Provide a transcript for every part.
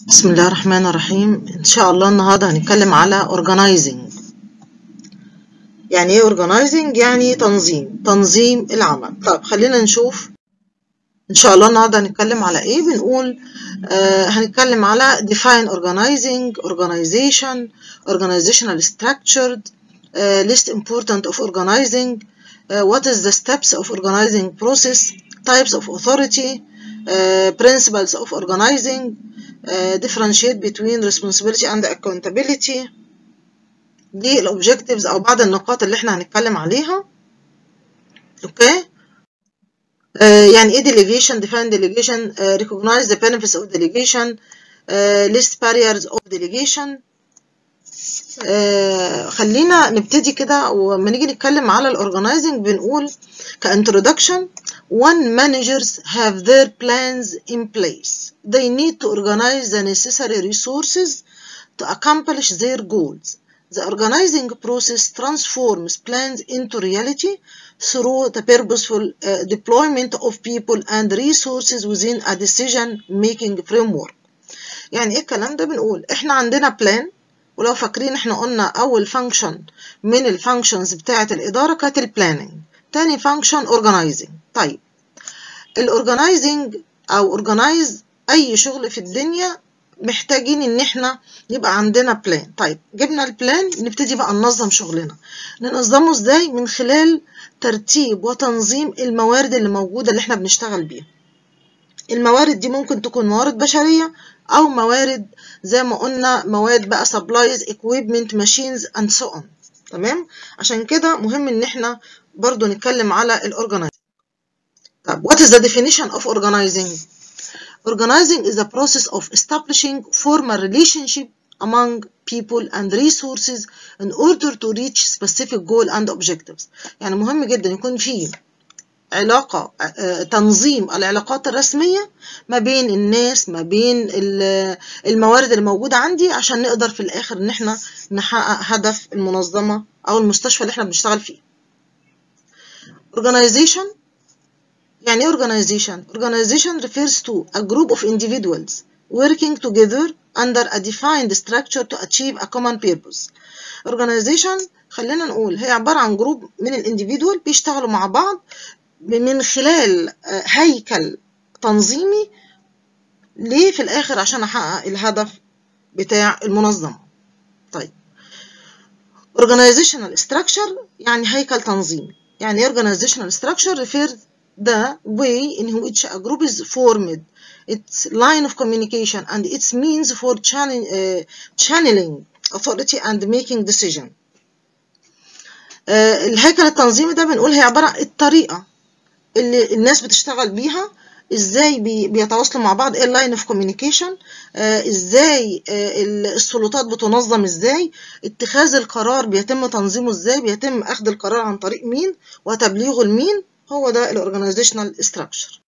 بسم الله الرحمن الرحيم إن شاء الله النهاردة هنتكلم على organizing يعني إيه organizing؟ يعني تنظيم تنظيم العمل طيب خلينا نشوف إن شاء الله النهاردة هنتكلم على إيه بنقول آه هنتكلم على define organizing organization organizational structured uh, list important of organizing uh, what is the steps of organizing process types of authority uh, principles of organizing uh, differentiate between responsibility and accountability دي الاوبجكتيفز او بعض النقاط اللي احنا هنتكلم عليها اوكي uh, يعني ايه delegation define delegation uh, recognize the benefits of delegation uh, list barriers of delegation uh, خلينا نبتدي كده وما نيجي نتكلم على الاورجنايزنج بنقول كانترودكشن when managers have their plans in place they need to organize the necessary resources to accomplish their goals the organizing process transforms plans into reality through the purposeful uh, deployment of people and resources within a decision making framework يعني ايه الكلام ده بنقول احنا عندنا بلان ولو فاكرين احنا قلنا اول فانكشن من الفانكشنز بتاعه الاداره كانت البلاننج تاني فانكشن اورجنايزنج طيب الاورجنايزنج او اورجنايز اي شغل في الدنيا محتاجين ان احنا يبقى عندنا بلان طيب جبنا البلان نبتدي بقى ننظم شغلنا ننظمه ازاي من خلال ترتيب وتنظيم الموارد اللي موجوده اللي احنا بنشتغل بيها الموارد دي ممكن تكون موارد بشريه او موارد زي ما قلنا مواد بقى supplies equipment machines and so on تمام عشان كده مهم ان احنا برضو نتكلم على الاورجنايزنج طب what is the definition of organizing organizing is the process of establishing formal relationship among people and resources in order to reach specific goal and objectives يعني مهم جدا يكون في علاقة تنظيم العلاقات الرسمية ما بين الناس ما بين الموارد اللي موجودة عندي عشان نقدر في الآخر إن احنا نحقق هدف المنظمة أو المستشفى اللي احنا بنشتغل فيه. Organization يعني ايه organization؟ Organization refers to a group of individuals working together under a defined structure to achieve a common purpose. Organization خلينا نقول هي عبارة عن جروب من الانديفيدوال بيشتغلوا مع بعض من خلال هيكل تنظيمي ليه في الآخر عشان أحقق الهدف بتاع المنظمة طيب organizational structure يعني هيكل تنظيمي يعني organizational structure refers the way in which a group is formed its line of communication and its means for channel, uh, channeling authority and making decision uh, الهيكل التنظيمي ده بنقول هي عبارة عن الطريقة اللي الناس بتشتغل بيها ازاي بي بيتواصلوا مع بعض ايه اللاين اوف كوميونيكيشن ازاي آه السلطات بتنظم ازاي اتخاذ القرار بيتم تنظيمه ازاي بيتم اخذ القرار عن طريق مين وتبليغه لمين هو ده الاورجانيزيشنال structure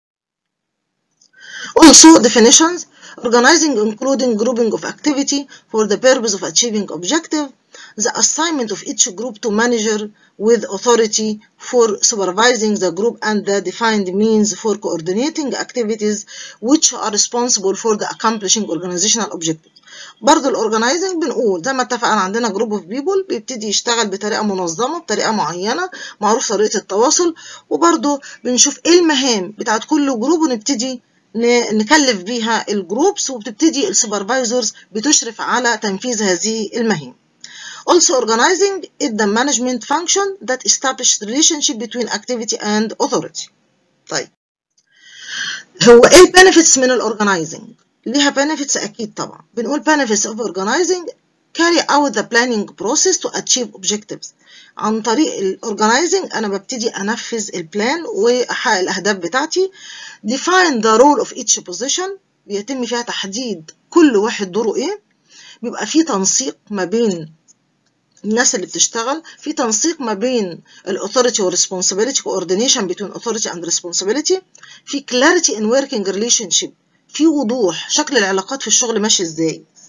also definitions organizing including grouping of activity for the purpose of achieving objective the assignment of each group to manager with authority for supervising the group and the defined means for coordinating activities which are responsible for the accomplishing organizational objectives. برضه الاورجنايزنج بنقول زي ما اتفقنا عندنا جروب اوف بيبول بيبتدي يشتغل بطريقه منظمه بطريقه معينه معروف طريقه التواصل وبرضه بنشوف ايه المهام بتاعت كل جروب ونبتدي نكلف بيها الجروبس وبتبتدي السوبرفايزرز بتشرف على تنفيذ هذه المهام. Also organizing is the management function that establishes relationship between activity and authority. طيب هو ايه البنفيتس من الاورجنايزنج؟ ليها benefits اكيد طبعا. بنقول benefits of organizing carry out the planning process to achieve objectives. عن طريق الاورجنايزنج انا ببتدي انفذ البلان واحقق الاهداف بتاعتي. define the role of each position بيتم فيها تحديد كل واحد دوره ايه. بيبقى في تنسيق ما بين الناس اللي بتشتغل في تنسيق ما بين الاثوريتي والريسبونسابيلتي coordination between authority and responsibility في clarity in working relationship في وضوح شكل العلاقات في الشغل ماشي ازاي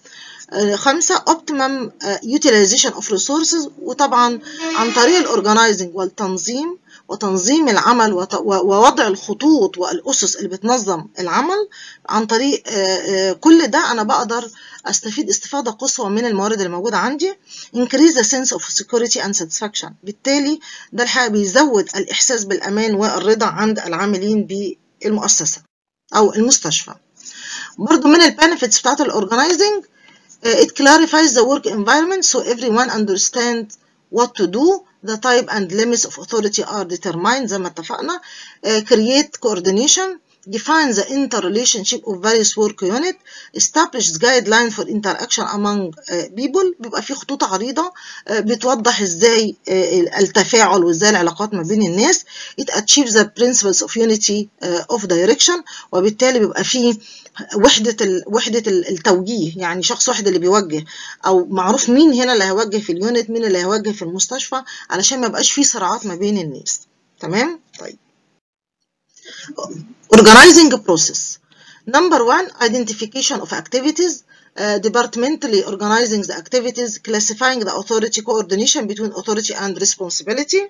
خمسة optimum utilization of resources وطبعا عن طريق الاورجنايزنج والتنظيم وتنظيم العمل ووضع الخطوط والأسس اللي بتنظم العمل عن طريق كل ده أنا بقدر أستفيد استفادة قصوى من الموارد اللي موجودة عندي increase the sense of security and satisfaction بالتالي ده الحقيقة بيزود الإحساس بالأمان والرضا عند العاملين بالمؤسسة أو المستشفى برضو من البنفيتس بتاعت الأورجنايزنج it clarifies the work environment so everyone understands what to do the type and limits of authority are determined زي ما اتفقنا uh, create coordination define the interrelationship of various work unit establish guidelines for interaction among uh, people بيبقى في خطوط عريضة uh, بتوضح ازاي uh, التفاعل وازاي العلاقات ما بين الناس it achieves the principles of unity uh, of direction وبالتالي بيبقى في وحدة ال... وحدة التوجيه يعني شخص واحد اللي بيوجه أو معروف مين هنا اللي هيوجه في اليونت مين اللي هيوجه في المستشفى علشان ما يبقاش في صراعات ما بين الناس تمام طيب organizing process number one identification of activities uh, departmentally organizing the activities classifying the authority coordination between authority and responsibility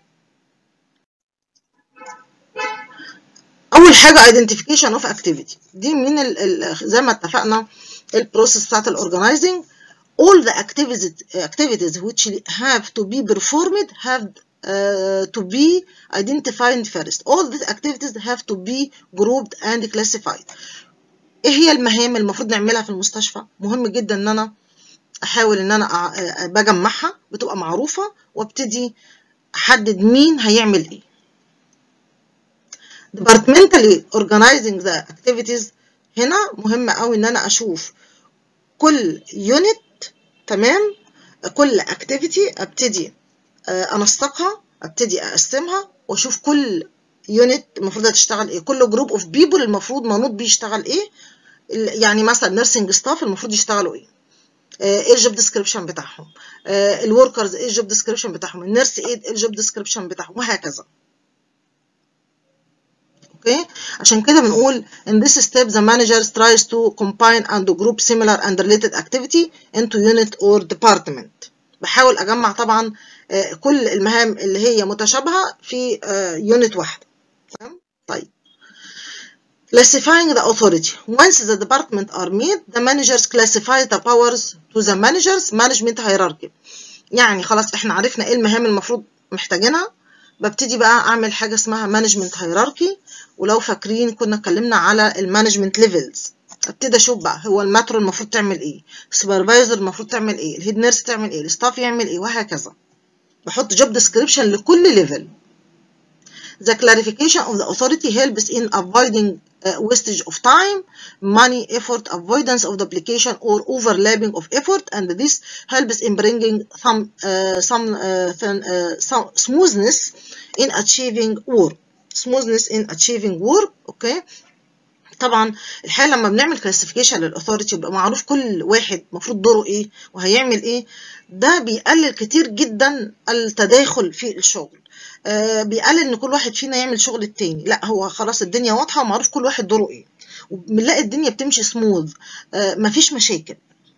اول حاجه identification of activity دي من ال ال زي ما اتفقنا البروسيس بتاعت الاورجنايزنج all the activities activities which have to be performed have uh, to be identified first all these activities have to be grouped and classified ايه هي المهام المفروض نعملها في المستشفى مهم جدا ان انا احاول ان انا بجمعها بتبقى معروفه وابتدي احدد مين هيعمل ايه departmentally organizing the activities هنا مهم قوي ان انا اشوف كل يونت تمام كل activity ابتدي انسقها ابتدي اقسمها واشوف كل يونت المفروض هتشتغل ايه كل جروب اوف بيبل المفروض منوط بيشتغل ايه يعني مثلا نيرسينج ستاف المفروض يشتغلوا ايه ايه الجوب ديسكريبشن بتاعهم الوركرز ايه الجوب ديسكريبشن بتاعهم النيرس ايه الجوب ديسكريبشن بتاعهم وهكذا اوكي عشان كده بنقول in this step the manager tries to combine and group similar and related activity into unit or department بحاول اجمع طبعا كل المهام اللي هي متشابهه في يونت واحده تمام طيب classifying the authority once the department are made the managers classify the powers to the managers management hierarchy يعني خلاص احنا عرفنا ايه المهام المفروض محتاجينها ببتدي بقى اعمل حاجه اسمها مانجمنت هيراركي ولو فاكرين كنا اتكلمنا على المانجمنت ليفلز ابتدي اشوف بقى هو الماترو المفروض تعمل ايه السوبرفايزر المفروض تعمل ايه الهيد نيرس تعمل ايه الستاف يعمل ايه وهكذا بحط جوب ديسكريبشن لكل ليفل The clarification of the authority helps in avoiding uh, wastage of time, money, effort, avoidance of duplication or overlapping of effort, and this helps in bringing some uh, some, uh, uh, some smoothness in achieving work. Smoothness in achieving work, okay? طبعا الحقيقه لما بنعمل كلاسيفيكيشن للاثوريتي يبقى معروف كل واحد المفروض دوره ايه وهيعمل ايه ده بيقلل كتير جدا التداخل في الشغل آه بيقلل ان كل واحد فينا يعمل شغل التاني لا هو خلاص الدنيا واضحه ومعروف كل واحد دوره ايه وبنلاقي الدنيا بتمشي سموث آه مفيش مشاكل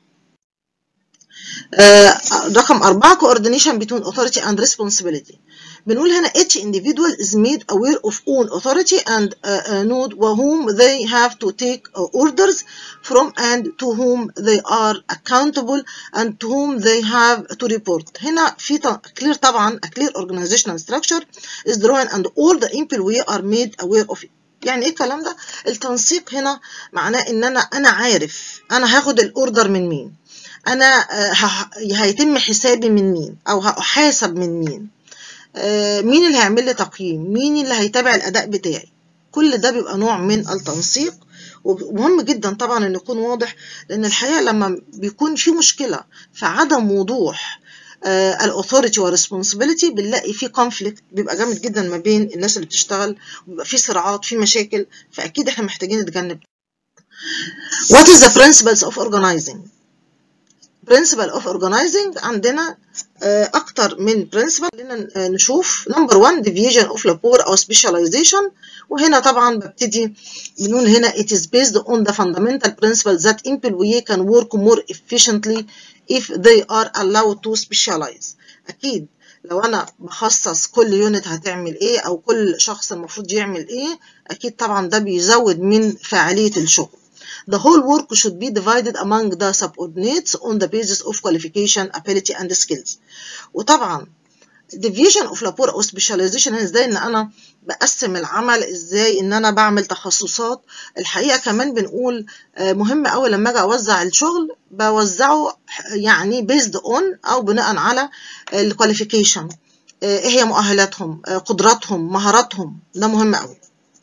آه رقم أربعة coordination between authority and responsibility بنقول هنا each individual is made aware of own authority and uh, uh, know whom they have to take uh, orders from and to whom they are accountable and to whom they have to report هنا في clear طبعا a clear organizational structure is drawn and all the employees are made aware of it يعني ايه الكلام ده التنسيق هنا معناه ان انا انا عارف انا هاخد الاوردر من مين انا هيتم حسابي من مين او هحاسب من مين مين اللي هيعمل لي تقييم مين اللي هيتابع الاداء بتاعي كل ده بيبقى نوع من التنسيق ومهم جدا طبعا ان يكون واضح لان الحقيقه لما بيكون في مشكله في عدم وضوح الاثوريتي والريسبونسبيلتي بنلاقي في كونفليكت بيبقى جامد جدا ما بين الناس اللي بتشتغل وبيبقى في صراعات في مشاكل فاكيد احنا محتاجين نتجنب What is the principles of organizing principle of organizing عندنا اكتر من principle خلينا نشوف number one division of labor او specialization وهنا طبعا ببتدي بنقول هنا it is based on the fundamental principle that employee can work more efficiently if they are allowed to specialize اكيد لو انا بخصص كل يونت هتعمل ايه او كل شخص المفروض يعمل ايه اكيد طبعا ده بيزود من فاعلية الشغل The whole work should be divided among the subordinates on the basis of qualification, ability and skills. وطبعا division of labor او specialization ازاي ان انا بقسم العمل ازاي ان انا بعمل تخصصات الحقيقه كمان بنقول مهم قوي لما اجي اوزع الشغل بوزعه يعني based on او بناء على الكواليفيكيشن ايه هي مؤهلاتهم قدراتهم مهاراتهم ده مهم قوي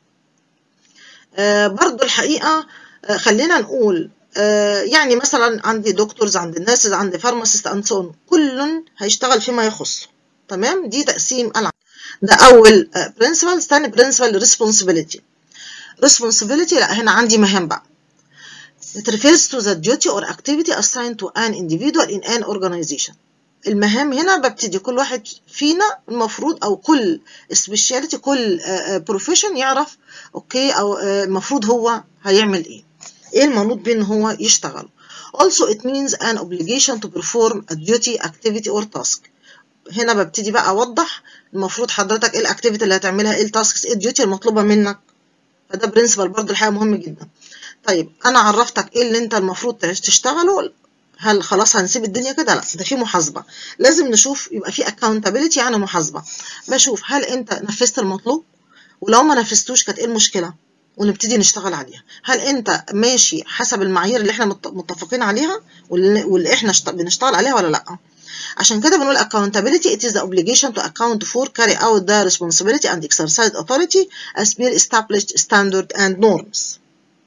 برضو الحقيقه خلينا نقول يعني مثلا عندي دكتورز عندي ناسز عندي فارماسيست اند سون كل هيشتغل فيما يخصه تمام دي تقسيم العمل ده اول برنسبل ثاني برنسبل ريسبونسبيلتي responsibility لا هنا عندي مهام بقى it refers to the duty or activity assigned to an individual in an organization المهام هنا ببتدي كل واحد فينا المفروض او كل سبيشاليتي كل بروفيشن يعرف اوكي او المفروض هو هيعمل ايه ايه المنوط بيه ان هو يشتغل also it means an obligation to perform a duty activity or task هنا ببتدي بقى اوضح المفروض حضرتك ايه الاكتيفيتي اللي هتعملها ايه التاسكس ايه الديوتي المطلوبه منك فده برنسبل برضو الحقيقه مهم جدا طيب انا عرفتك ايه اللي انت المفروض تشتغله هل خلاص هنسيب الدنيا كده لا ده في محاسبه لازم نشوف يبقى في accountability يعني محاسبه بشوف هل انت نفذت المطلوب ولو ما نفذتوش كانت ايه المشكله ونبتدي نشتغل عليها هل انت ماشي حسب المعايير اللي احنا متفقين عليها واللي احنا بنشتغل عليها ولا لا عشان كده بنقول accountability it is the obligation to account for carry out the responsibility and exercise authority as per established standard and norms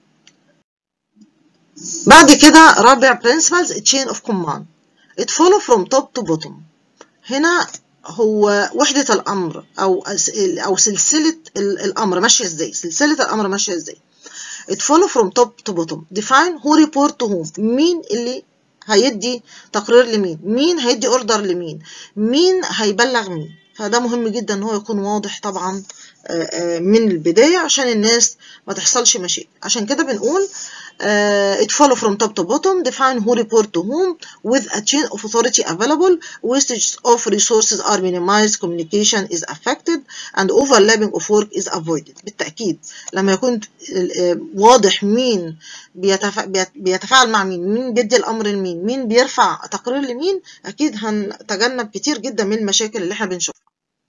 بعد كده رابع principles chain of command it follow from top to bottom هنا هو وحدة الأمر أو أو سلسلة الأمر ماشية إزاي سلسلة الأمر ماشية إزاي it follow from top to bottom define who report to whom مين اللي هيدي تقرير لمين مين هيدي اوردر لمين مين هيبلغ مين فده مهم جدا ان هو يكون واضح طبعا من البداية عشان الناس ما تحصلش مشاكل عشان كده بنقول it follow from top to bottom define who report to whom with a chain of authority available wastage of resources are minimized communication is affected and overlapping of work is avoided بالتأكيد لما يكون واضح مين بيتفاعل مع مين مين بيدي الأمر لمين مين بيرفع تقرير لمين أكيد هنتجنب كتير جدا من المشاكل اللي احنا بنشوفها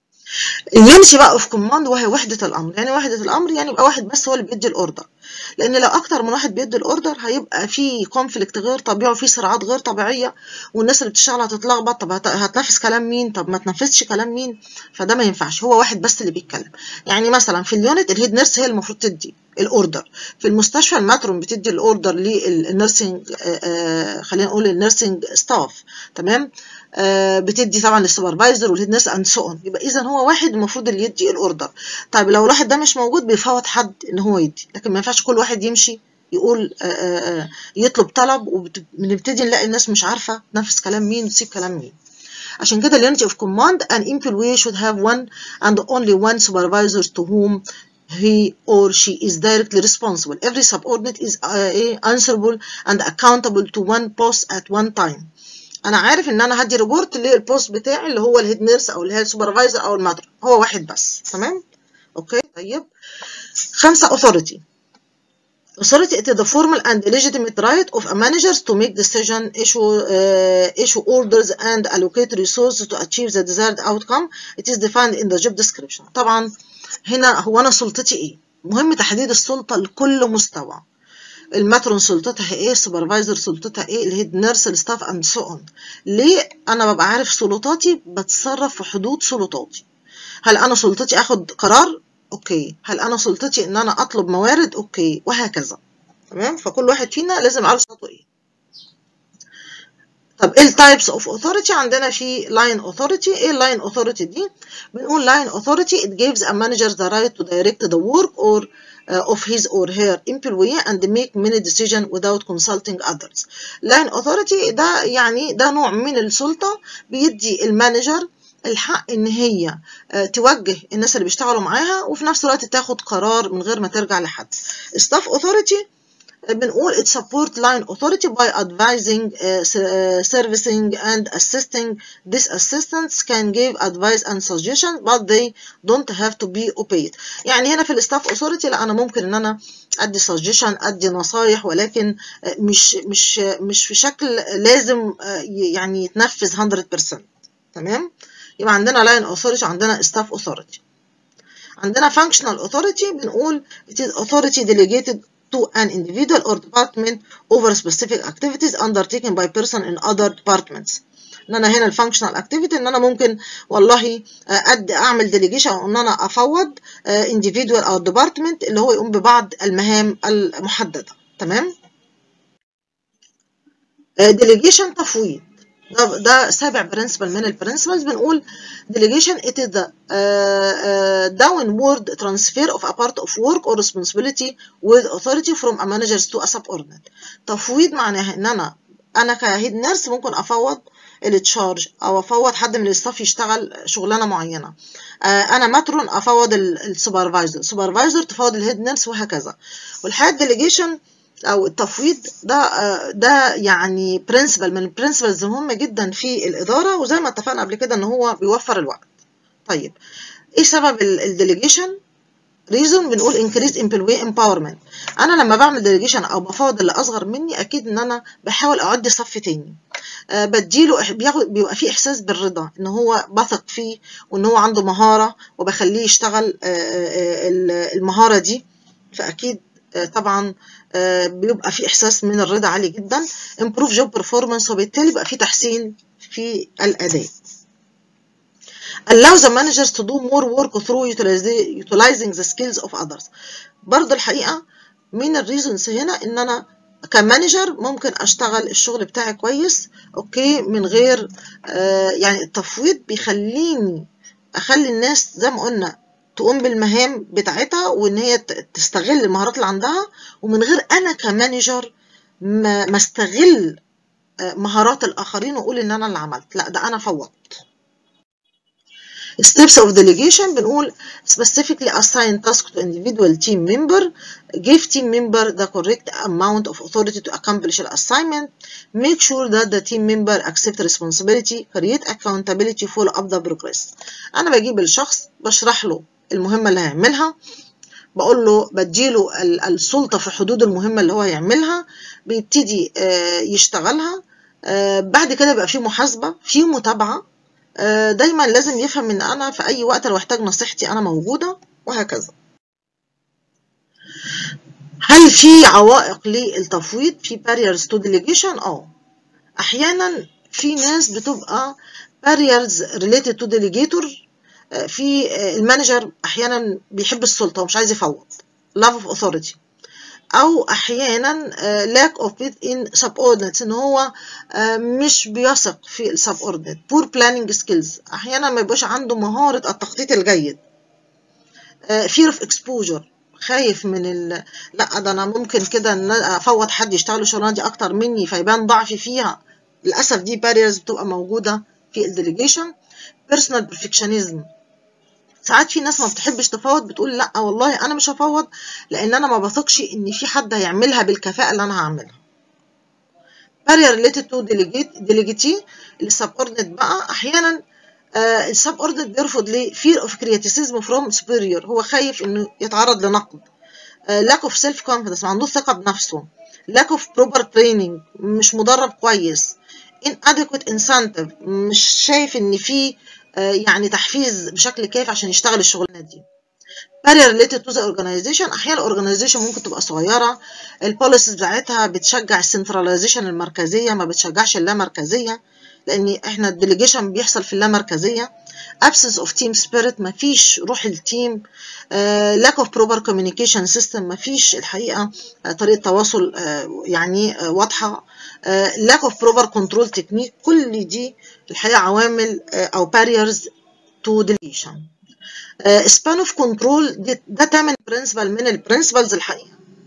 يمشي بقى في كوماند وهي وحدة الأمر يعني وحدة الأمر يعني يبقى واحد بس هو اللي بيدي الأوردر لأن لو أكتر من واحد بيدي الأوردر هيبقى في كونفليكت غير طبيعي وفي صراعات غير طبيعية والناس اللي بتشتغل هتتلخبط طب هتنفذ كلام مين طب ما تنفذش كلام مين فده ما ينفعش هو واحد بس اللي بيتكلم يعني مثلا في اليونت الهيد نيرس هي المفروض تدي الاوردر في المستشفى الماترون بتدي الاوردر للنيرسينج خلينا نقول النيرسينج ستاف تمام بتدي طبعا للسوبرفايزر والهيد نيرس اند سو اون يبقى اذا هو واحد المفروض اللي يدي الاوردر طيب لو الواحد ده مش موجود بيفوت حد ان هو يدي لكن ما ينفعش كل واحد يمشي يقول آآ آآ يطلب طلب وبنبتدي نلاقي الناس مش عارفه تنفذ كلام مين وتسيب كلام مين عشان كده الunity of command an employee should have one and only one supervisor to whom he or she is directly responsible. Every subordinate is uh, answerable and accountable to one boss at one time. انا عارف ان انا هدي ريبورت للبوست بتاعي اللي هو الهيد نيرس او اللي هي السوبرفايزر او الماتر هو واحد بس تمام اوكي طيب خمسه authority authority it is the formal and legitimate right of a manager to make decision issue uh, issue orders and allocate resources to achieve the desired outcome it is defined in the job description طبعا هنا هو انا سلطتي ايه مهم تحديد السلطه لكل مستوى الماترون سلطتها ايه السوبرفايزر سلطتها ايه الهيد نيرس الستاف اند سو اون ليه انا ببقى عارف سلطاتي بتصرف في حدود سلطاتي هل انا سلطتي اخد قرار اوكي هل انا سلطتي ان انا اطلب موارد اوكي وهكذا تمام فكل واحد فينا لازم عارف سلطته ايه طب ايه التايبس اوف اوثوريتي عندنا في لاين اوثوريتي ايه اللاين اوثوريتي دي بنقول لاين اوثوريتي it gives a manager the right to direct the work or of his or her employee and make many decisions without consulting others. line authority ده يعني ده نوع من السلطة بيدي المانجر الحق ان هي توجه الناس اللي بيشتغلوا معاها وفي نفس الوقت تاخد قرار من غير ما ترجع لحد. staff authority بنقول it support line authority by advising, uh, servicing and assisting. These assistants can give advice and suggestions but they don't have to be obeyed. يعني هنا في الستاف authority لا أنا ممكن إن أنا أدي suggestion أدي نصايح ولكن مش مش مش في شكل لازم يعني يتنفذ 100% تمام؟ يبقى عندنا line authority عندنا staff authority. عندنا functional authority بنقول it is authority delegated to an individual or department over specific activities undertaken by person in other departments ان انا هنا الفانكشنال اكتيفيتي ان انا ممكن والله أد اعمل ديليجيشن او ان انا افوض individual او department اللي هو يقوم ببعض المهام المحدده تمام ديليجيشن تفويض ده, ده سابع برنسبل من البرنسبلز بنقول delegation it is the uh, uh, downward transfer of a part of work or responsibility with authority from a manager to a subordinate تفويض معناها ان انا انا كهيد نيرس ممكن افوض التشارج او افوض حد من الاستاف يشتغل شغلانه معينه uh, انا ماترون افوض السوبرفايزر السوبرفايزر تفوض الهيد نيرس وهكذا والحقيقه الديليجيشن او التفويض ده ده يعني برنسبل من البرنسبلز المهمه جدا في الاداره وزي ما اتفقنا قبل كده ان هو بيوفر الوقت طيب ايه سبب الديليجيشن ريزون بنقول انكريز امبلوي امباورمنت انا لما بعمل ديليجيشن او بفاوض اللي اصغر مني اكيد ان انا بحاول اعد صف تاني أه بديله بياخد بيبقى فيه احساس بالرضا ان هو بثق فيه وان هو عنده مهاره وبخليه يشتغل المهاره دي فاكيد طبعا بيبقى في احساس من الرضا عالي جدا improve job performance وبالتالي بيبقى في تحسين في الاداء allow the managers to do more work through utilizing the skills of others برضه الحقيقه من الريزونز هنا ان انا كمانجر ممكن اشتغل الشغل بتاعي كويس اوكي من غير آه يعني التفويض بيخليني اخلي الناس زي ما قلنا تقوم بالمهام بتاعتها وان هي تستغل المهارات اللي عندها ومن غير انا كمانجر ما استغل مهارات الاخرين واقول ان انا اللي عملت لا ده انا فوضت steps of delegation بنقول specifically assign task to individual team member give team member the correct amount of authority to accomplish the assignment make sure that the team member accept responsibility create accountability follow up the progress انا بجيب الشخص بشرح له المهمة اللي هيعملها بقول له بديله السلطة في حدود المهمة اللي هو هيعملها بيبتدي يشتغلها بعد كده بيبقى في محاسبة في متابعة دايما لازم يفهم ان انا في اي وقت لو احتاج نصيحتي انا موجودة وهكذا هل في عوائق للتفويض في barriers to delegation اه احيانا في ناس بتبقى barriers related to delegator في المانجر احيانا بيحب السلطه ومش عايز يفوض love of authority او احيانا lack of faith in subordinates ان هو مش بيثق في السبوردينيت poor planning skills احيانا ما يبقاش عنده مهاره التخطيط الجيد fear of exposure خايف من ال... لا ده انا ممكن كده ان افوض حد يشتغل الشغلانه دي اكتر مني فيبان ضعفي فيها للاسف دي باريرز بتبقى موجوده في الديليجيشن بيرسونال perfectionism ساعات في ناس ما بتحبش تفوض بتقول لا والله انا مش هفوض لان انا ما بثقش ان في حد هيعملها بالكفاءه اللي انا هعملها barrier related to delegate delegate السبوردنت بقى احيانا آه السبوردنت بيرفض ليه fear of criticism from superior هو خايف انه يتعرض لنقد آه lack of self confidence ما عندوش ثقه بنفسه lack of proper training مش مدرب كويس inadequate incentive مش شايف ان في يعني تحفيز بشكل كافي عشان يشتغل الشغلانه دي barrier related to the organization احيانا الاورجنايزيشن ممكن تبقى صغيره البوليسيز بتاعتها بتشجع السنتراليزيشن المركزيه ما بتشجعش اللامركزيه لان احنا الديليجيشن بيحصل في اللامركزيه absence of team spirit ما فيش روح التيم uh, lack of proper communication system ما فيش الحقيقه uh, طريقه تواصل uh, يعني uh, واضحه uh, lack of proper control technique كل دي الحقيقه عوامل uh, او barriers to delegation سبان اوف كنترول ده تامن برنسبل من البرنسبلز الحقيقه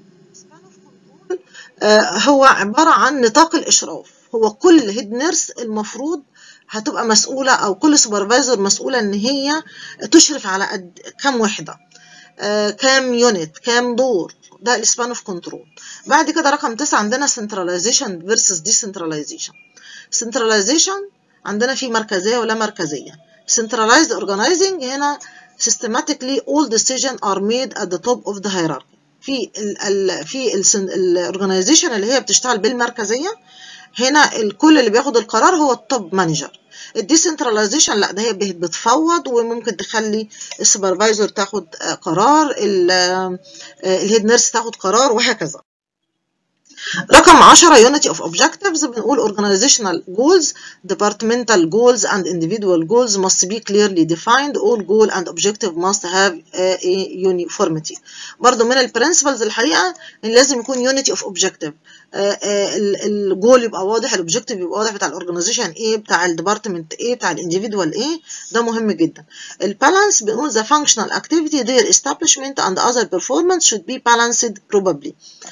هو عباره عن نطاق الاشراف هو كل هيد نيرس المفروض هتبقى مسؤوله او كل سوبرفايزر مسؤوله ان هي تشرف على قد كام وحده آه كام يونت كام دور ده السبان اوف كنترول بعد كده رقم تسعة عندنا centralization versus decentralization centralization عندنا في مركزية ولا مركزية centralized organizing هنا systematically all decisions are made at the top of the hierarchy في ال ال في الاورجنايزيشن اللي هي بتشتغل بالمركزيه هنا الكل اللي بياخد القرار هو التوب مانجر الديسنتراليزيشن لا ده هي بتفوض وممكن تخلي السوبرفايزر تاخد قرار الهيد نيرس تاخد قرار وهكذا رقم 10 unity of objectives بنقول organizational goals departmental goals and individual goals must be clearly defined all goal and objective must have a uniformity برضو من البرنسبلز الحقيقه ان لازم يكون unity of objective الجول يبقى واضح الاوبجكتيف يبقى واضح بتاع الاورجنايزيشن ايه بتاع الديبارتمنت ايه بتاع الانديفيدوال ايه ده مهم جدا البالانس بنقول the functional activity their establishment and other performance should be balanced probably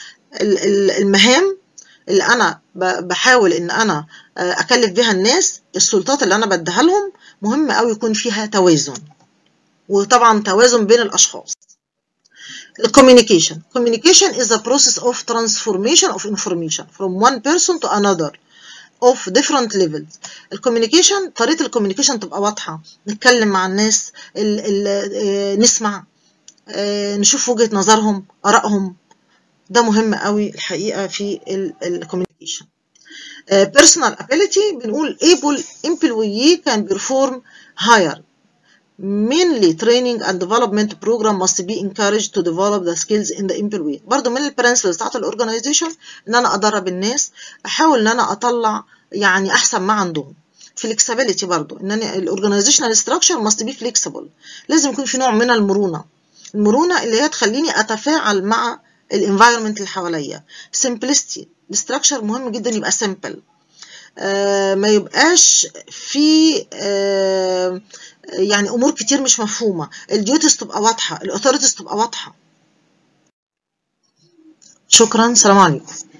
المهام اللي انا بحاول ان انا اكلف بيها الناس السلطات اللي انا بديها لهم مهم قوي يكون فيها توازن وطبعا توازن بين الاشخاص communication communication is a process of transformation of information from one person to another of different levels الكوميونيكيشن طريقه الكوميونيكيشن تبقى واضحه نتكلم مع الناس ال ال نسمع نشوف وجهه نظرهم ارائهم ده مهم قوي الحقيقه في الكوميونيكيشن personal ability بنقول able employee can perform higher mainly training and development program must be encouraged to develop the skills in the employee برضو من البرنسبلز بتاعت الاورجنايزيشن ان انا ادرب الناس احاول ان انا اطلع يعني احسن ما عندهم flexibility برضو ان انا الاورجنايزيشنال ستراكشر must be flexible لازم يكون في نوع من المرونه المرونه اللي هي تخليني اتفاعل مع الانفايرمنت اللي حواليا simplicity الاستراكشر مهم جدا يبقى simple آه ما يبقاش في آه يعني امور كتير مش مفهومه الديوتيز تبقى واضحه الاوثوريتيز تبقى واضحه شكرا سلام عليكم